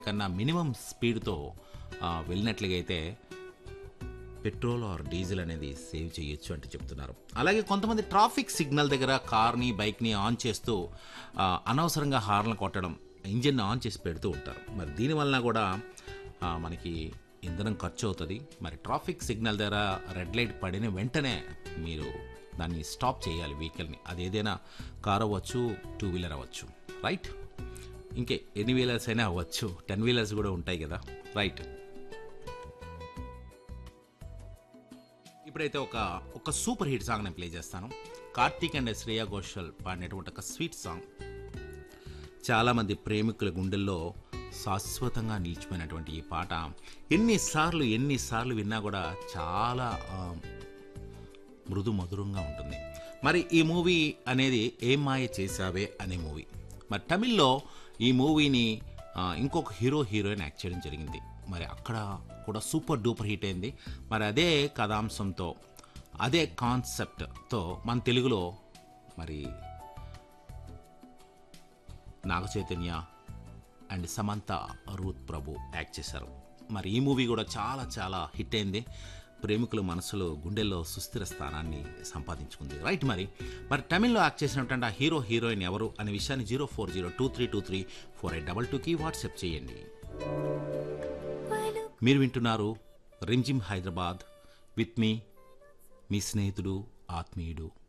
కన్నా మినిమం స్పీడ్తో వెళ్ళినట్లుగైతే పెట్రోల్ ఆర్ డీజిల్ అనేది సేవ్ చేయొచ్చు అంటే చెప్తున్నారు అలాగే కొంతమంది ట్రాఫిక్ సిగ్నల్ దగ్గర కార్ని బైక్ని ఆన్ చేస్తూ ఆ, అనవసరంగా హార్న్ కొట్టడం ఇంజిన్ ఆన్ చేసి పెడుతూ ఉంటారు మరి దీనివలన కూడా ఆ, మనకి ఇంధనం ఖర్చు అవుతుంది మరి ట్రాఫిక్ సిగ్నల్ దగ్గర రెడ్ లైట్ పడిన వెంటనే మీరు దాన్ని స్టాప్ చేయాలి వెహికల్ని అది ఏదైనా కార్ అవ్వచ్చు టూ వీలర్ అవ్వచ్చు రైట్ ఇంకే ఎన్ని వీలర్స్ అయినా అవ్వచ్చు టెన్ వీలర్స్ కూడా ఉంటాయి కదా రైట్ ఇప్పుడైతే ఒక ఒక సూపర్ హిట్ సాంగ్ నేను ప్లే చేస్తాను కార్తీక్ అండ్ శ్రేయా ఘోషల్ పాడినటువంటి ఒక స్వీట్ సాంగ్ చాలామంది ప్రేమికుల గుండెల్లో శాశ్వతంగా నిలిచిపోయినటువంటి ఈ పాట ఎన్నిసార్లు ఎన్నిసార్లు విన్నా కూడా చాలా ఆ, మృదు మధురంగా ఉంటుంది మరి ఈ మూవీ అనేది ఏం మాయ చేసావే అనే మూవీ మరి తమిళ్లో ఈ మూవీని ఆ, ఇంకొక హీరో హీరోయిన్ యాక్ట్ చేయడం జరిగింది మరి అక్కడ కూడా సూపర్ డూపర్ హిట్ అయింది మరి అదే కథాంశంతో అదే కాన్సెప్ట్తో మన తెలుగులో మరి నాగ చైతన్య అండ్ సమంత రూత్ ప్రభు యాక్ట్ చేశారు మరి ఈ మూవీ కూడా చాలా చాలా హిట్ అయింది ప్రేమికుల మనసులో గుండెల్లో సుస్థిర స్థానాన్ని సంపాదించుకుంది రైట్ మరి మరి తమిళ్లో యాక్ట్ చేసినటువంటి ఆ హీరో హీరోయిన్ ఎవరు అనే విషయాన్ని zero four zero two three two three four eight double టూకి వాట్సాప్ చేయండి మీరు వింటున్నారు రింజిమ్ హైదరాబాద్ విత్ మీ మీ స్నేహితుడు ఆత్మీయుడు